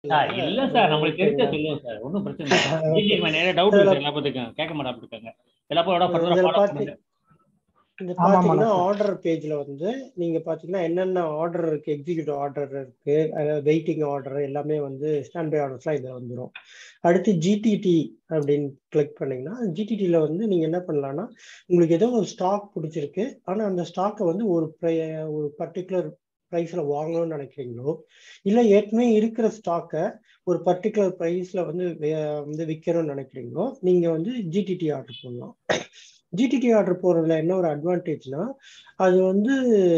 Sir இல்ல sir நம்மளுக்கு தெரிஞ்ச சொல்லுவோம் சார் ஒன்றும் பிரச்சனை இல்லை ஜிடி நிறைய டவுட் இருக்கு எல்லா பத்திக்கும் கேட்க மாட்டாம இருக்காங்க எல்லா போட இதுல ஃபாலோ பாத்தி- பண்ணுங்க இது ஆமா, ஆமா, பாத்தீங்கன்னா நான் ஆர்டர் பேஜ்ல வந்து நீங்க பாத்தீங்கன்னா என்னென்ன ஆர்டர் இருக்கு எக்ஸிக்யூட்டிவ் ஆர்டர் இருக்கு வெயிட்டிங் ஆர்டர் எல்லாமே வந்து ஸ்டாண்ட் பை ஆர்டர்ஸ்லாம் இதுல வந்துடும் அடுத்து ஜிடிடி அப்படின்னு கிளிக் பண்ணீங்கன்னா ஜிடிடில வந்து நீங்க என்ன பண்ணலாம்னா உங்களுக்கு ஏதோ ஒரு ஸ்டாக் பிடிச்சிருக்கு ஆனா அந்த ஸ்டாக்கை வந்து ஒரு pri- ஒரு பர்டிகுலர் ப்ரைஸ்ல வாங்கணும்னு நினைக்கிறீங்களோ இல்ல ஏற்கனவே இருக்கிற ஸ்டாக்கை ஒரு பர்டிகுலர் ப்ரைஸ்ல வந்து வே- வந்து விற்கணும்னு நினைக்கிறீங்களோ நீங்க வந்து ஜிடிடி ஆர்டர் பண்ணலாம் ஜிடிடி ஆர்டர் போடுறதுல என்ன ஒரு அட்வான்டேஜ்னா அது வந்து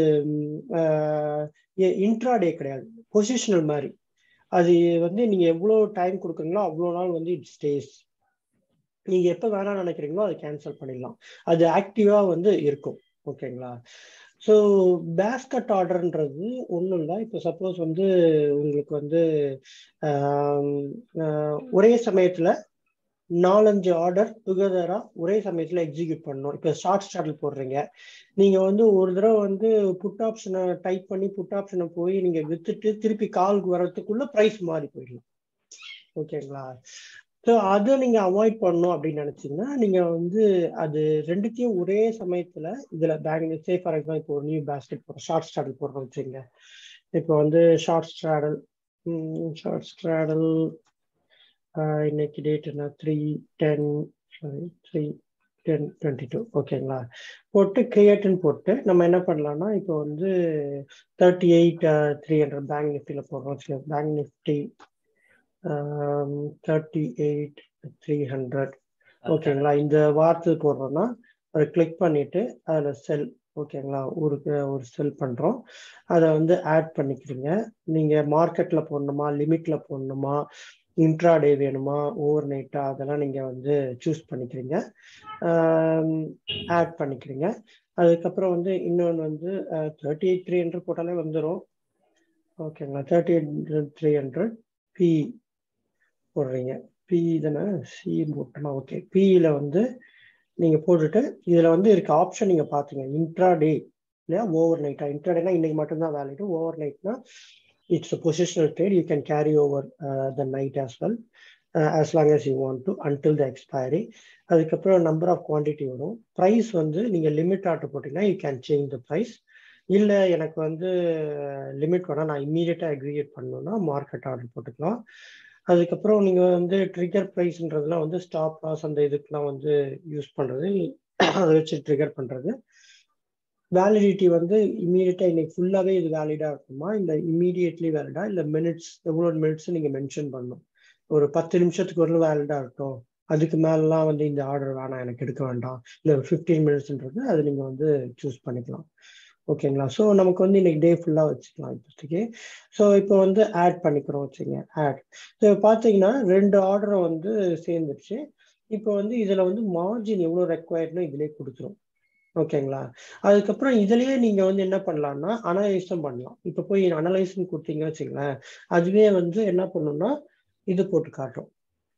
இன்ட்ராடே கிடையாது பொசிஷனல் மாதிரி அது வந்து நீங்க எவ்வளோ டைம் கொடுக்குறீங்களோ அவ்வளோ நாள் வந்து இட் ஸ்டேஸ் நீங்க எப்போ வேணாம்னு நினைக்கிறீங்களோ அதை கேன்சல் பண்ணிடலாம் அது ஆக்டிவா வந்து இருக்கும் ஓகேங்களா ஸோ பேஸ்கட் ஆர்டர்ன்றது ஒன்றும் இல்லை இப்போ சப்போஸ் வந்து உங்களுக்கு வந்து ஆம், ஆஹ், ஒரே சமயத்தில் நாலஞ்சு ஆர்டர் டுகெதரா ஒரே சமயத்துல எக்ஸிக்யூட் பண்ணணும் இப்போ ஷார்ட் ஸ்டார்டில் போடுறீங்க நீங்க வந்து ஒரு தடவை வந்து புட் ஆப்ஷனை டைப் பண்ணி புட் ஆப்ஷனை போய் நீங்க வித்துட்டு திருப்பி காலுக்கு வர்றதுக்குள்ள ப்ரைஸ் மாறி போயிடலாம் ஓகேங்களா ஸோ அதை நீங்க அவாய்ட் பண்ணணும் அப்படின்னு நினைச்சீங்கன்னா நீங்க வந்து அது ரெண்டுத்தையும் ஒரே சமயத்துல இதுல பேங்க் சே ஃபார் எக்ஸாம்பிள் இப்போ ஒரு நியூ பேஸ்கெட் போடுறோம் ஷார்ட் ஸ்டார்டில் போடுறோம் வச்சுங்க இப்போ வந்து ஷார்ட் ஸ்ட்ராடல் ஷார்ட் ஸ்ட்ராடல் இன்னைக்கு டேட் என்ன three ten sorry three ten twenty two ஓகேங்களா போட்டு கிரியேட்னு போட்டு நம்ம என்ன பண்ணலாம்னா இப்போ வந்து thirty eight three hundred bank நிஃப்டியில் போடுறோம் bank Nifty thirty eight three hundred ஓகேங்களா இந்த வார்த்தை போடுறோம்னா அதை கிளிக் பண்ணிட்டு அதில் செல் ஓகேங்களா ஒரு ஒரு செல் பண்ணுறோம் அதை வந்து ஆட் பண்ணிக்கிறீங்க நீங்கள் மார்க்கெட்டில் போடணுமா லிமிட்டில் போடணுமா இன்ட்ராடே வேணுமா ஓவர் நைட்டா அதெல்லாம் நீங்கள் வந்து சூஸ் பண்ணிக்கிறீங்க ஆட் பண்ணிக்கிறீங்க அதுக்கப்புறம் வந்து இன்னொன்று வந்து தேர்ட்டி எயிட் த்ரீ ஹண்ட்ரட் போட்டாலே வந்துடும் ஓகேங்களா thirty eight three hundred B போடுறீங்க பி தானே சி போட்டோமா ஓகே பியில் வந்து நீங்கள் போட்டுட்டு இதில் வந்து இருக்க ஆப்ஷன் நீங்கள் பார்த்தீங்க இன்ட்ராடே இல்லையா ஓவர் நைட்டா இன்ட்ராடேனா இன்னைக்கு மட்டும்தான் வேலிடு ஓவர் நைட்னா it's a positional trade you can carry over uh, the night as well uh, as long as you want to until the expiry அதுக்கப்புறம் நம்பர் ஆஃப் குவான்டிட்டி வரும் ப்ரைஸ் வந்து நீங்கள் லிமிட் ஆர்டர் போட்டிங்கன்னா you can change the price இல்லை எனக்கு வந்து limit வேணால் நான் இம்மீடியட்டாக எக்ஸிக்யூட் பண்ணணும்னா மார்க்கெட் ஆர்டர் போட்டுக்கலாம் அதுக்கப்புறம் நீங்கள் வந்து ட்ரிகர் ப்ரைஸ்ன்றதுலாம் வந்து ஸ்டாப் லாஸ் அந்த இதுக்கெலாம் வந்து யூஸ் பண்ணுறது அதை வச்சு ட்ரிகர் பண்ணுறது வேலிடிட்டி வந்து இம்மீடியட்டா இன்னைக்கு ஃபுல்லாவே இது வேலிடா இருக்குமா இல்ல இம்மீடியட்லி வேலிடா இல்ல மினிட்ஸ் எவ்வளவு மினிட்ஸ் நீங்க மென்ஷன் பண்ணணும் ஒரு பத்து நிமிஷத்துக்கு ஒரு வேலிடா இருக்கும் அதுக்கு மேலாம் வந்து இந்த ஆர்டர் வேணாம் எனக்கு எடுக்க வேண்டாம் இல்ல ஒரு ஃபிஃப்டீன் மினிட்ஸ்ன்றது அது நீங்க வந்து சூஸ் பண்ணிக்கலாம் ஓகேங்களா ஸோ நமக்கு வந்து இன்னைக்கு டே ஃபுல்லாக வச்சுக்கலாம் இப்போதைக்கு ஸோ இப்போ வந்து ஆட் பண்ணிக்கிறோம் வச்சுங்க ஆட் ஸோ பார்த்தீங்கன்னா ரெண்டு ஆர்டரை வந்து சேர்ந்துருச்சு இப்போ வந்து இதில் வந்து மார்ஜின் எவ்வளோ ரெக்வயர்ட்னு இதிலே கொடுத்துரும் ஓகேங்களா அதுக்கப்புறம் இதுலயே நீங்க வந்து என்ன பண்ணலாம்னா அனலைஸும் பண்ணலாம் இப்ப போய் அனலைஸ்னு கொடுத்தீங்க வச்சுங்களேன் அதுவே வந்து என்ன பண்ணும்னா இது போட்டு காட்டும்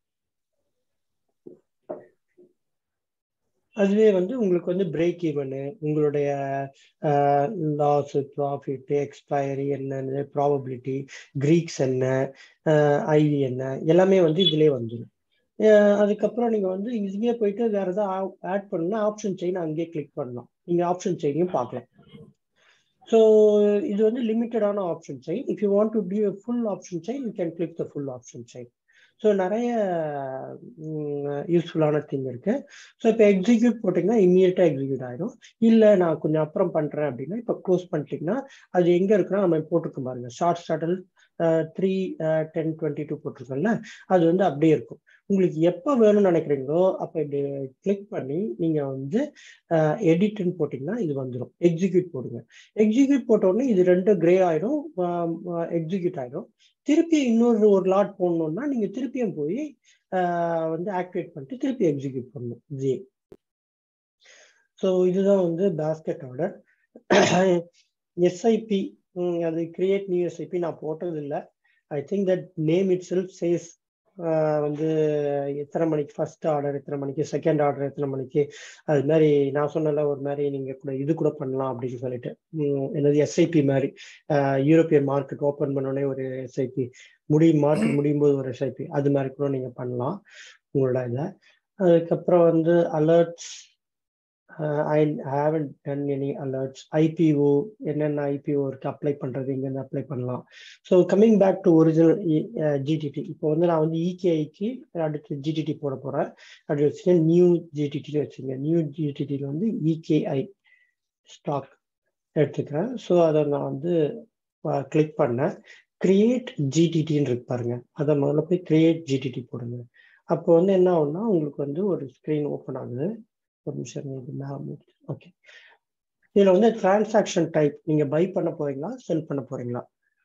அதுவே வந்து உங்களுக்கு வந்து பிரேக் ஈவனு உங்களுடைய லாஸ் ப்ராஃபிட் எக்ஸ்பைரி என்னன்னு ப்ராபபிலிட்டி கிரீக்ஸ் என்ன ஐவி என்ன எல்லாமே வந்து இதுலயே வந்துடும் அதுக்கப்புறம் நீங்க வந்து இதுலயே போயிட்டு வேற ஏதாவது ஆட் பண்ணா ஆப்ஷன் செயின் அங்கேயே கிளிக் பண்ணலாம் நீங்க ஆப்ஷன் செயினையும் பார்க்கலாம் ஸோ இது வந்து லிமிட்டடான option chain if you want to do full option chain you can click the full option chain so நிறைய யூஸ்ஃபுல்லான திங் இருக்கு ஸோ இப்போ எக்ஸிக்யூட் போட்டிங்கன்னா இம்மீடியட்டாக எக்ஸிக்யூட் ஆயிடும் இல்லை நான் கொஞ்சம் அப்புறம் பண்ணுறேன் அப்படின்னா இப்போ க்ளோஸ் பண்ணிட்டீங்கன்னா அது எங்கே இருக்குன்னா நம்ம போட்டுக்க பாருங்க short straddle three ten twenty two போட்டிருக்கோம்ல அது வந்து அப்படியே இருக்கும் உங்களுக்கு எப்போ வேணும்னு நினைக்கிறீங்களோ அப்போ இப்படி கிளிக் பண்ணி நீங்கள் வந்து எடிட்னு போட்டிங்கன்னா இது வந்துடும் எக்ஸிக்யூட் போடுங்க எக்ஸிக்யூட் போட்ட உடனே இது ரெண்டும் கிரே ஆயிடும் எக்ஸிக்யூட் ஆயிடும் திருப்பி இன்னொரு ஒரு லாட் போடணும்னா நீங்கள் திருப்பியும் போய் வந்து ஆக்டிவேட் பண்ணிட்டு திருப்பி எக்ஸிக்யூட் பண்ணணும் ஜே ஸோ இதுதான் வந்து பேஸ்கெட் ஆர்டர் எஸ்ஐபி அது கிரியேட் நியூ எஸ்ஐபி நான் போட்டது இல்லை I think that name itself says வந்து எத்தனை மணிக்கு ஃபர்ஸ்ட் ஆர்டர் எத்தனை மணிக்கு செகண்ட் ஆர்டர் எத்தனை மணிக்கு அது மாதிரி நான் சொன்னல ஒரு மாதிரி நீங்க கூட இது கூட பண்ணலாம் அப்படின்னு சொல்லிட்டு உம் என்னது எஸ்ஐபி மாதிரி யூரோப்பியன் மார்க்கெட் ஓப்பன் பண்ணோடனே ஒரு எஸ்ஐபி முடியும் மார்க்கெட் முடியும் போது ஒரு எஸ்ஐபி அது மாதிரி கூட நீங்க பண்ணலாம் உங்களோட இதை அதுக்கப்புறம் வந்து alerts I haven't done any alerts IPO என்னென்ன ஐபிஓ இருக்கு அப்ளை பண்றது இங்கேருந்து அப்ளை பண்ணலாம் so coming back to original GTT இப்போ வந்து நான் வந்து இகேஐக்கு அடுத்து ஜிடிடி போட போறேன் அப்படி வச்சுங்க நியூ ஜிடிடின்னு வச்சுங்க நியூ ஜிடிடியில் வந்து இகேஐ ஸ்டாக் எடுத்துக்கிறேன் ஸோ அதை நான் வந்து கிளிக் பண்ணேன் கிரியேட் ஜிடிடின்னு இருக்கு பாருங்க அதை முதல்ல போய் கிரியேட் ஜிடிடி போடுங்க அப்போ வந்து என்ன ஆகும்னா உங்களுக்கு வந்து ஒரு ஸ்க்ரீன் ஓப்பன் ஆகுது ஒரு நிமிஷம் இது மேலே ஓகே இதில் வந்து டிரான்சாக்ஷன் டைப் நீங்க பை பண்ண போறீங்களா செல் பண்ண போறீங்களா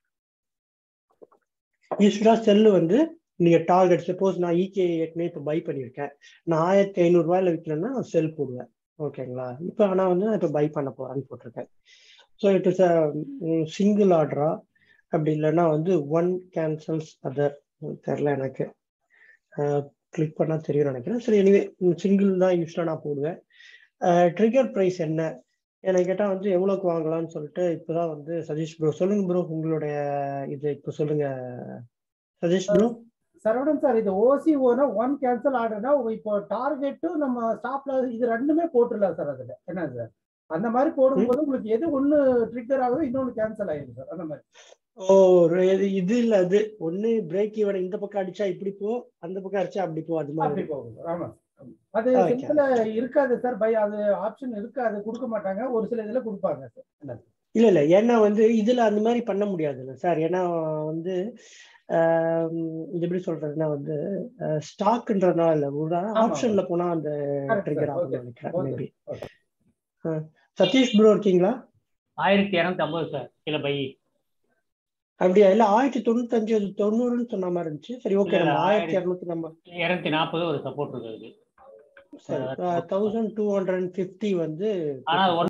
யூஸ்வலா செல்லு வந்து நீங்க டார்கெட் சப்போஸ் நான் இகே ஏற்கனவே இப்போ பை பண்ணியிருக்கேன் நான் ஆயிரத்தி ஐநூறு ரூபாயில விற்கிறேன்னா நான் செல் போடுவேன் ஓகேங்களா இப்போ ஆனால் வந்து நான் இப்போ பை பண்ண போறேன்னு போட்டிருக்கேன் so it is a single ஆர்டரா அப்படி இல்லைன்னா வந்து ஒன் கேன்சல்ஸ் அதர் தெரில எனக்கு கிளிக் பண்ணால் தெரியும் நினைக்கிறேன் சரி எனிவே சிங்கிள் தான் யூஸ்வலாக நான் போடுவேன் ட்ரிகர் ப்ரைஸ் என்ன எனக்கு கேட்டால் வந்து எவ்வளோக்கு வாங்கலாம்னு சொல்லிட்டு இப்போதான் வந்து சதீஷ் ப்ரோ சொல்லுங்க ப்ரோ உங்களுடைய இது இப்போ சொல்லுங்க சதீஷ் ப்ரோ சரவணன் சார் இது ஓசிஓனா ஒன் கேன்சல் ஆர்டர்னா இப்போ டார்கெட்டும் நம்ம ஸ்டாப்ல இது ரெண்டுமே போட்டுடலாம் சார் அதுல என்ன சார் அந்த மாதிரி போடும்போது உங்களுக்கு எது ஒண்ணு ட்ரிகர் ஆகுதோ இன்னொன்னு கேன்சல் ஆயிடும் சார் அந்த மாதிரி ஓ இது இது இல்ல அது ஒண்ணு பிரேக் ஈவன் இந்த பக்கம் அடிச்சா இப்படி போ அந்த பக்கம் அடிச்சா அப்படி போ அது அப்படி மாதிரி போகும் சார் ஆமா அது Okay. சில இருக்காது சார் பை அது ஆப்ஷன் இருக்காது கொடுக்க மாட்டாங்க ஒரு சில இதுல கொடுப்பாங்க சார் என்ன இல்ல இல்ல ஏன்னா வந்து இதுல அந்த மாதிரி பண்ண முடியாதுல்ல சார் ஏன்னா வந்து ஆம், இது எப்படி சொல்றதுன்னா வந்து ஸ்டாக்ன்றதுனால இல்ல ஒரு ஆமா. ஆப்ஷன்ல போனா அந்த Correct, ட்ரிகர் sir. ஆகும் Okay. நினைக்கிறேன் Okay. Maybe Okay. Satish bro இருக்கீங்களா ஆயிரத்தி இரநூத்தி ஐம்பது சார் கிலோ பை அப்படியா இல்ல ஆயிரத்தி தொண்ணூத்தஞ்சு அது தொண்ணூறுன்னு சொன்ன மாதிரி இருந்துச்சு சரி ஓகே இல்ல, நம்ம இல்ல, ஆயிரத்தி ஆயிரத்தி- இரநூத்தி நம்ம இரநூத்தி நாற்பது ஒரு சப்போர்ட் இருக்குது சரி தௌசண்ட் டூ ஹண்ட்ரட் ஃபிஃப்டி வந்து ஆனா அது